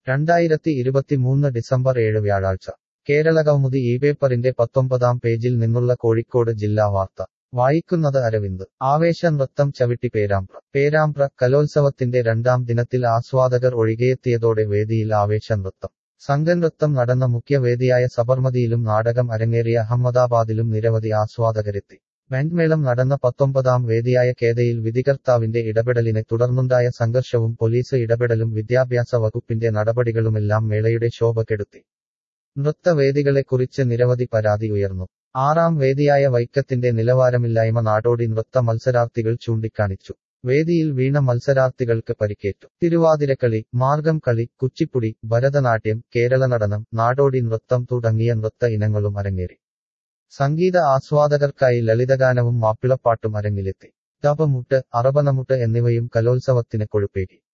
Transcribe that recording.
രണ്ടായിരത്തി ഇരുപത്തിമൂന്ന് ഡിസംബർ ഏഴ് വ്യാഴാഴ്ച കേരളകൗമുദി ഈ പേപ്പറിന്റെ പത്തൊമ്പതാം പേജിൽ നിന്നുള്ള കോഴിക്കോട് ജില്ലാ വാർത്ത വായിക്കുന്നത് അരവിന്ദ് ആവേശ നൃത്തം ചവിട്ടി പേരാമ്പ്ര പേരാമ്പ്ര കലോത്സവത്തിന്റെ രണ്ടാം ദിനത്തിൽ ആസ്വാദകർ ഒഴികെയെത്തിയതോടെ വേദിയിൽ ആവേശ നൃത്തം സംഘനൃത്തം നടന്ന മുഖ്യവേദിയായ സബർമതിയിലും നാടകം അരങ്ങേറിയ അഹമ്മദാബാദിലും നിരവധി ആസ്വാദകരെത്തി ബാൻഡ്മേളം നടന്ന പത്തൊമ്പതാം വേദിയായ കേദയിൽ വിധികർത്താവിന്റെ ഇടപെടലിനെ തുടർന്നുണ്ടായ സംഘർഷവും പോലീസ് ഇടപെടലും വിദ്യാഭ്യാസ വകുപ്പിന്റെ നടപടികളുമെല്ലാം മേളയുടെ ശോഭ കെടുത്തി നൃത്തവേദികളെക്കുറിച്ച് നിരവധി പരാതി ഉയർന്നു ആറാം വേദിയായ വൈക്കത്തിന്റെ നിലവാരമില്ലായ്മ നാടോടി നൃത്ത മത്സരാർത്ഥികൾ ചൂണ്ടിക്കാണിച്ചു വേദിയിൽ വീണ മത്സരാർത്ഥികൾക്ക് പരിക്കേറ്റു തിരുവാതിരക്കളി മാർഗം കളി കുച്ചിപ്പുടി ഭരതനാട്യം കേരള നടനം നാടോടി നൃത്തം തുടങ്ങിയ നൃത്ത ഇനങ്ങളും അരങ്ങേറി സംഗീത ആസ്വാദകർക്കായി ലളിതഗാനവും മാപ്പിളപ്പാട്ടും അരങ്ങിലെത്തി തപമുട്ട് അറബനമുട്ട് എന്നിവയും കലോത്സവത്തിന് കൊഴുപ്പേകി